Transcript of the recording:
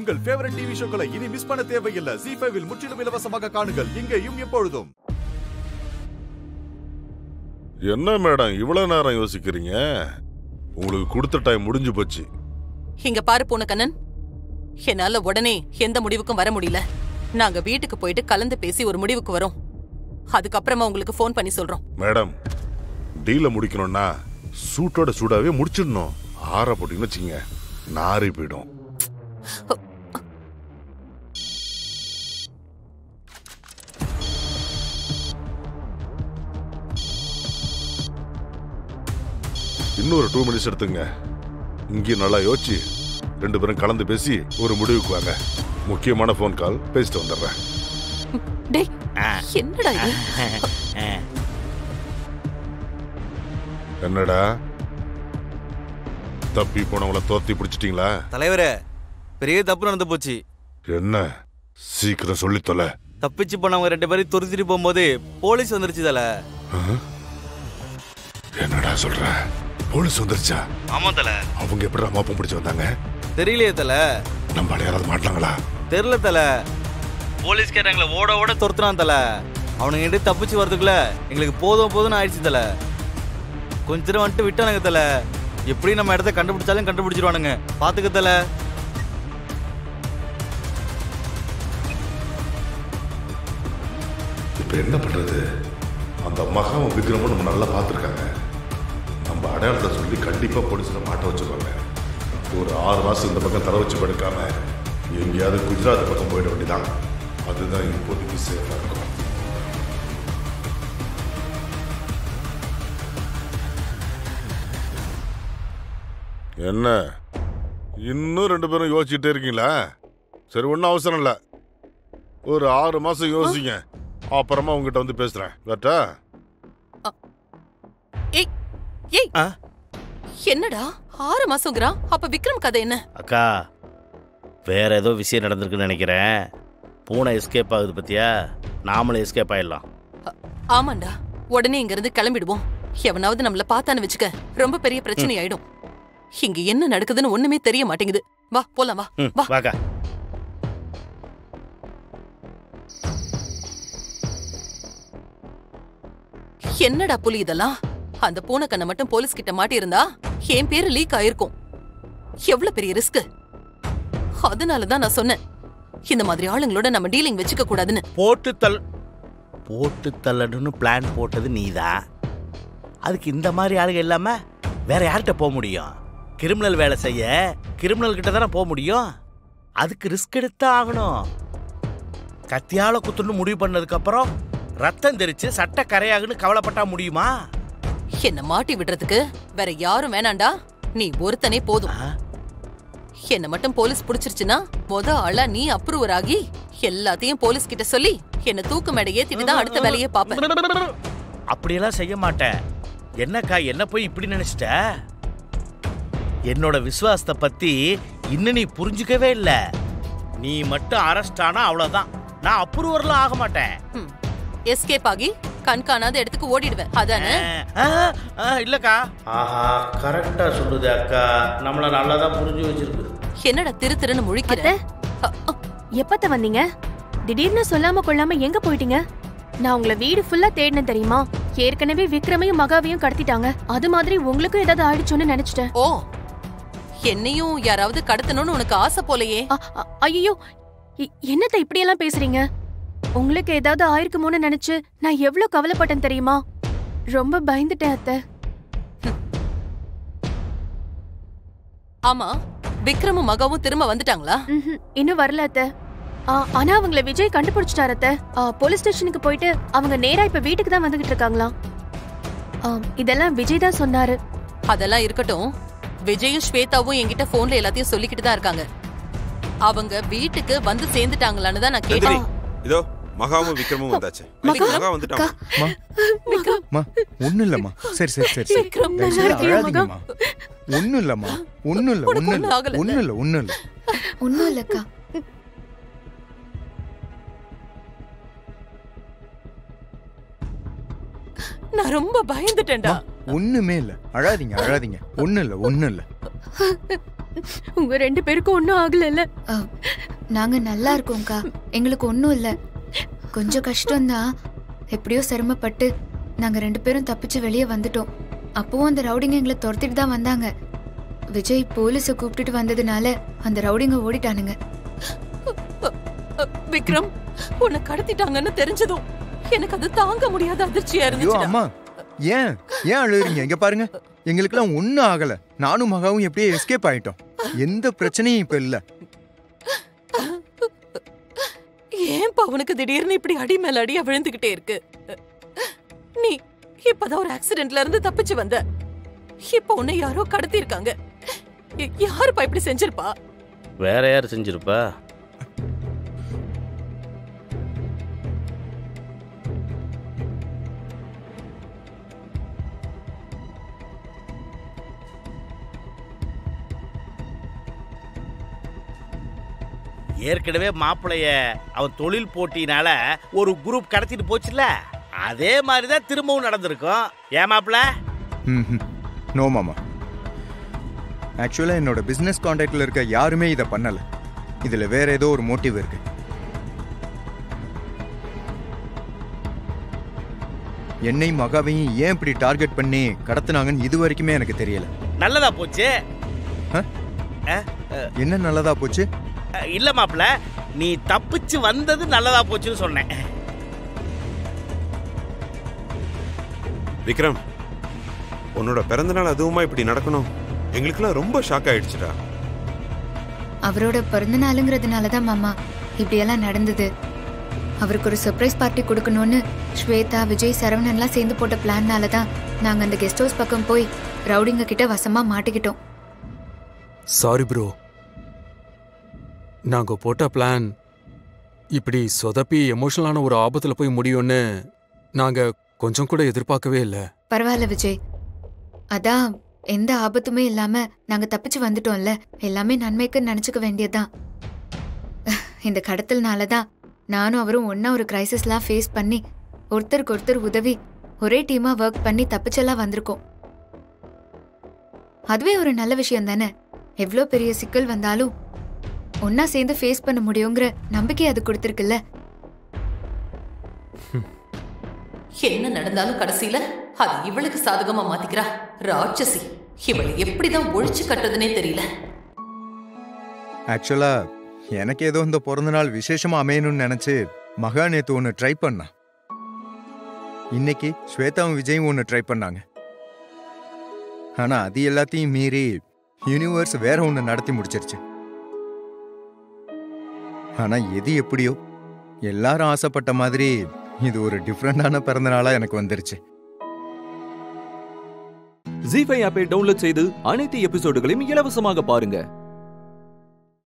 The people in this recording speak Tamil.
உங்கள் ஃபேவரட் டிவி ஷோக்களை இனி மிஸ் பண்ண தேவையில்லை ஜி ஃபைவில் முற்றிலும் இலவசமாக காணுங்கள் இங்கேயும் எப்பொழுதும் என்ன மேடம் இவ்வளவு நேரம் யோசிக்கிறீங்க உங்களுக்கு கொடுத்த டைம் முடிஞ்சு போச்சு இங்க பாரு பூனக்கண்ணன் என்னால உடனே எந்த முடிவுக்கும் வர முடியல நாங்க வீட்டுக்கு போயிட்டு கலந்து பேசி ஒரு முடிவுக்கு வரோம் அதுக்கப்புறமா உங்களுக்கு ஃபோன் பண்ணி சொல்றோம் மேடம் டீல முடிக்கணும்னா சூட்டோட சூடாவே முடிச்சிடணும் ஆற போட்டீங்கன்னு வச்சுங்க நாரி போயிடும் இன்னொரு டூ மினிட்ஸ் எடுத்துங்க இங்கேயும் நல்லா யோசிச்சு ரெண்டு பேரும் கலந்து பேசி ஒரு முடிவுக்கு வாங்க முக்கியமான ஃபோன் கால் பேசிட்டு வந்துடுறேன் டேய் என்னடா இது என்னடா தப்பி போனவங்கள தோத்தி பிடிச்சிட்டீங்களா தலைவரே பெரிய தப்பு நடந்து போச்சு என்ன சீக்கிரம் சொல்லித் தொலை தப்பிச்சு போனவங்க ரெண்டு பேரும் துரத்திட்டு போகும்போது போலீஸ் வந்துருச்சு தல என்னடா சொல்ற போலீஸ் வந்துருச்சா ஆமா தல அவங்க எப்படி மாப்பம் பிடிச்சு வந்தாங்க தெரியலையே தல நம்ம யாராவது மாட்டாங்களா தெரியல தல போலீஸ்காரங்களை ஓட ஓட துரத்துறான் தல அவனுங்க கிட்ட தப்பிச்சு வரதுக்குள்ள எங்களுக்கு போதும் போதும்னு ஆயிடுச்சு தல கொஞ்ச நேரம் வந்துட்டு விட்டானுங்க தல எப்படி நம்ம இடத்த கண்டுபிடிச்சாலும் கண்டுபிடிச்சிருவானுங்க பாத்துக்க தல இப்ப என்ன பண்றது அந்த மகாவும் விக்ரமும் நம்ம நல்லா பார்த்துருக்காங்க நம்ம அடையாளத்தை சொல்லி கண்டிப்பா போலீஸ்ல மாட்ட வச்சிருவாங்க ஒரு ஆறு மாசம் இந்த பக்கம் தலை வச்சு படுக்காம எங்கேயாவது குஜராத் பக்கம் போயிட வேண்டியதான் அதுதான் இப்போதைக்கு சேஃபா இருக்கும் என்ன இன்னும் ரெண்டு பேரும் யோசிச்சுட்டே இருக்கீங்களா சரி ஒன்றும் அவசரம் இல்லை ஒரு ஆறு மாசம் யோசிங்க அப்புறமா உங்ககிட்ட வந்து பேசுறேன் கரெக்டா ஏய் ஏய் ஆ? என்னடா ஆறு மாசங்கிறான் அப்ப விக்ரம் கதை என்ன அக்கா வேற ஏதோ விஷயம் நடந்திருக்குன்னு நினைக்கிறேன் பூனை எஸ்கேப் ஆகுது பத்தியா நாமளும் எஸ்கேப் ஆயிடலாம் அ- ஆமாண்டா உடனே இங்க இருந்து கிளம்பிடுவோம் எவனாவது நம்மள பார்த்தான்னு வச்சுக்க ரொம்ப பெரிய பிரச்சனை ஆயிடும் இங்க என்ன நடக்குதுன்னு ஒண்ணுமே தெரிய மாட்டேங்குது வா போலாம் வா ம், வா வாக்கா என்னடா புலி இதெல்லாம் அந்த பூனைக்கண்ணை மட்டும் போலீஸ் கிட்ட மாட்டியிருந்தா என் பேரு லீக் ஆயிருக்கும் எவ்வளவு பெரிய ரிஸ்க் அதனாலதான் நான் சொன்னேன் இந்த மாதிரி ஆளுங்களோட நம்ம டீலிங் வச்சுக்க கூடாதுன்னு போட்டு தள் போட்டு தள்ளணும்னு பிளான் போட்டது நீதான் அதுக்கு இந்த மாதிரி ஆளுங்க இல்லாம வேற யார்கிட்ட போக முடியும் கிரிமினல் வேலை செய்ய கிரிமினல் கிட்ட தானே போக முடியும் அதுக்கு ரிஸ்க் எடுத்து ஆகணும் கத்தியால குத்துன்னு முடிவு பண்ணதுக்கு அப்புறம் ரத்தம் தெரிச்சு சட்ட கரையாகுன்னு கவலைப்பட்டா முடியுமா என்ன மாட்டி விடுறதுக்கு வேற யாரும் வேணாண்டா நீ ஒருத்தனே போதும் ஆ? என்ன மட்டும் போலீஸ் புடிச்சிருச்சுன்னா மொத ஆளா நீ அப்ரூவர் ஆகி எல்லாத்தையும் போலீஸ் கிட்ட சொல்லி என்ன தூக்கு மேடை ஏத்திட்டு தான் அடுத்த வேலையே பாப்பேன் அப்படியெல்லாம் செய்ய மாட்டேன் என்னக்கா என்ன போய் இப்படி நினைச்சிட்ட என்னோட விசுவாசத்தை பத்தி இன்னும் நீ புரிஞ்சுக்கவே இல்ல நீ மட்டும் அரெஸ்ட் ஆனா அவ்வளவுதான் நான் அப்ரூவர்லாம் ஆக மாட்டேன் எஸ்கேப் ஆகி கண்காணாத இடத்துக்கு ஓடிடுவேன் அதானே ஆ, ஆ, இல்லக்கா ஆஹா கரெக்டா சொல்லுது அக்கா நம்மள நல்லா தான் புரிஞ்சு வச்சிருக்கு என்னடா திரு திருன்னு முழிக்கிற அ, அ, எப்பத்த வந்தீங்க திடீர்னு சொல்லாம கொள்ளாம எங்க போயிட்டீங்க நான் உங்களை வீடு ஃபுல்லா தேடினேன் தெரியுமா ஏற்கனவே விக்ரமையும் மகாவையும் கடத்திட்டாங்க அது மாதிரி உங்களுக்கும் ஏதாவது ஆயிடுச்சோன்னு நினைச்சிட்டேன் ஓ என்னையும் யாராவது கடத்தணும்னு உனக்கு ஆசை போலயே ஐயோ என்னத்த இப்படியெல்லாம் பேசுறீங்க உங்களுக்கு ஏதாவது ஆயிருக்குமோன்னு நினைச்சு நான் எவ்வளவு கவலைப்பட்டேன் தெரியுமா ரொம்ப பயந்துட்டேன் அத்தை ஆமா விக்ரமும் மகாவும் திரும்ப வந்துட்டாங்களா ம்ஹும், இன்னும் வரல அத்தை ஆ, ஆனா அவங்கள விஜய் கண்டுபிடிச்சிட்டாரு அத்தை ஆ, போலீஸ் ஸ்டேஷனுக்கு போயிட்டு அவங்க நேரா இப்ப வீட்டுக்கு தான் வந்துகிட்டு இருக்காங்களாம் ஆ, இதெல்லாம் விஜய் தான் சொன்னாரு அதெல்லாம் இருக்கட்டும் விஜயும் ஸ்வேதாவும் என்கிட்ட போன்ல எல்லாத்தையும் சொல்லிக்கிட்டு தான் இருக்காங்க அவங்க வீட்டுக்கு வந்து சேர்ந்துட்டாங்களான்னு தான் நான் நந்தினி கேட்டேன் இதோ மகாவும் விக்ரமும் வந்தாச்சு மகா? மகா வந்துட்டான் மா ஒண்ணும் இல்லம்மா சரி சரி சரி சரி விக்ரம், தயவு நல்லா செய்து இருக்கியா, அழாதீங்கம்மா ஒண்ணும் இல்லம்மா ஒண்ணும் இல்ல உனக்கு ஒண்ணும் ஒண்ணும் இல்ல ஆகல. ஒண்ணும் இல்ல ஒண்ணும் இல்ல ஒன்னும் இல்லக்கா நான் ரொம்ப பயந்துட்டேன்டா ஒண்ணுமே இல்ல அழாதீங்க அழாதீங்க ஒண்ணும் இல்ல ஒண்ணும் இல்ல உங்க ரெண்டு பேருக்கும் ஒன்னும் ஆகல அஹ், நாங்க நல்லா இருக்கோம்க்கா எங்களுக்கு ஒன்றும் இல்லை கொஞ்சம் கஷ்டம்தான் எப்படியோ சிரமப்பட்டு நாங்க ரெண்டு பேரும் தப்பிச்சு வெளியே வந்துட்டோம் அப்பவும் அந்த ரவுடிங்க எங்களை துரத்திட்டு தான் வந்தாங்க விஜய் போலீஸை கூப்பிட்டுட்டு வந்ததுனால அந்த ரவுடிங்க ஓடிட்டானுங்க அ, விக்ரம் உன்னை கடத்திட்டாங்கன்னு தெரிஞ்சதும் எனக்கு அது தாங்க முடியாத அதிர்ச்சியா ஐயோ இருந்துச்சு அம்மா ஏன் ஏன் அழுகுறீங்க இங்க பாருங்க எங்களுக்கெல்லாம் ஒன்றும் ஆகல நானும் மகாவும் எப்படியே எஸ்கேப் ஆயிட்டோம் எந்த பிரச்சனையும் இப்ப இல்ல ஏன்பா உனக்கு திடீர்னு இப்படி அடி மேல அடியா விழுந்துகிட்டே இருக்கு நீ இப்பதான் ஒரு ஆக்சிடென்ட்ல இருந்து தப்பிச்சு வந்த இப்ப உன்னை யாரோ கடத்தி இருக்காங்க யாருப்பா இப்படி செஞ்சிருப்பா வேற யார் செஞ்சிருப்பா ஏற்கனவே மாப்பிளைய அவன் தொழில் போட்டினால ஒரு குரூப் கடத்திட்டு போச்சுல அதே மாதிரி தான் திரும்பவும் நடந்திருக்கும் ஏன் மாப்பிள ம் நோ மாமா ஆக்சுவலாக என்னோட பிஸ்னஸ் காண்டாக்டில் இருக்க யாருமே இதை பண்ணல இதுல வேற ஏதோ ஒரு மோட்டிவ் இருக்கு என்னை மகாவையும் ஏன் இப்படி டார்கெட் பண்ணி கடத்துனாங்கன்னு இது வரைக்குமே எனக்கு தெரியல நல்லதா போச்சு ஆ? அஹ், என்ன நல்லதா போச்சு அஹ், இல்ல மாப்பிள நீ தப்பிச்சு வந்தது நல்லதா போச்சுன்னு சொன்னேன் விக்ரம் உன்னோட பிறந்தநாள் அதுவுமா இப்படி நடக்கணும் எங்களுக்கெல்லாம் ரொம்ப ஷாக் ஆயிடுச்சுடா அவரோட பிறந்த நாளுங்கிறதுனால தான் மாமா இப்படியெல்லாம் நடந்தது அவருக்கு ஒரு சர்ப்ரைஸ் பார்ட்டி கொடுக்கணும்னு ஸ்வேதா விஜய் சரவணன்லாம் சேர்ந்து போட்ட பிளான்னால தான் நாங்கள் அந்த கெஸ்ட் ஹவுஸ் பக்கம் போய் ரவுடிங்க கிட்ட வசமா மாட்டிக்கிட்டோம் சாரி ப்ரோ நாங்க போட்ட பிளான் இப்படி சொதப்பி எமோஷனலான ஒரு ஆபத்துல போய் முடியும்னு நாங்க கொஞ்சம் கூட எதிர்பார்க்கவே இல்லை பரவாயில்ல விஜய் அதான் எந்த ஆபத்துமே இல்லாம நாங்க தப்பிச்சு வந்துட்டோம்ல எல்லாமே நன்மைக்கு நினைச்சுக்க வேண்டியதுதான் இந்த கடத்தல்னால தான் நானும் அவரும் ஒண்ணா ஒரு கிரைசிஸ்லாம் ஃபேஸ் பண்ணி ஒருத்தருக்கு ஒருத்தர் உதவி ஒரே டீமா ஒர்க் பண்ணி தப்பிச்செல்லாம் வந்திருக்கோம் அதுவே ஒரு நல்ல விஷயம் தானே எவ்வளோ பெரிய சிக்கல் வந்தாலும் ஒண்ணா சேர்ந்து ஃபேஸ் பண்ண முடியுங்கிற நம்பிக்கை அது கொடுத்துருக்குல்ல என்ன நடந்தாலும் கடைசியில அது இவளுக்கு சாதகமா மாத்திக்கிறா ராட்சசி இவளை எப்படிதான் ஒழிச்சு கட்டுறதுனே தெரியல ஆக்சுவலா எனக்கு ஏதோ இந்த பிறந்த நாள் விசேஷமா அமையணும்னு நினைச்சு மகா நேத்து ஒன்று ட்ரை பண்ணா இன்னைக்கு ஸ்வேதாவும் விஜயும் ஒன்று ட்ரை பண்ணாங்க ஆனா அது எல்லாத்தையும் மீறி யூனிவர்ஸ் வேற ஒன்று நடத்தி முடிச்சிருச்சு ஆனா எது எப்படியோ எல்லாரும் ஆசைப்பட்ட மாதிரி இது ஒரு டிஃப்ரெண்டான பிறந்த நாளா எனக்கு வந்துருச்சு ஜி ஃபைவ் ஆப்பை டவுன்லோட் செய்து அனைத்து எபிசோடுகளையும் இலவசமாக பாருங்க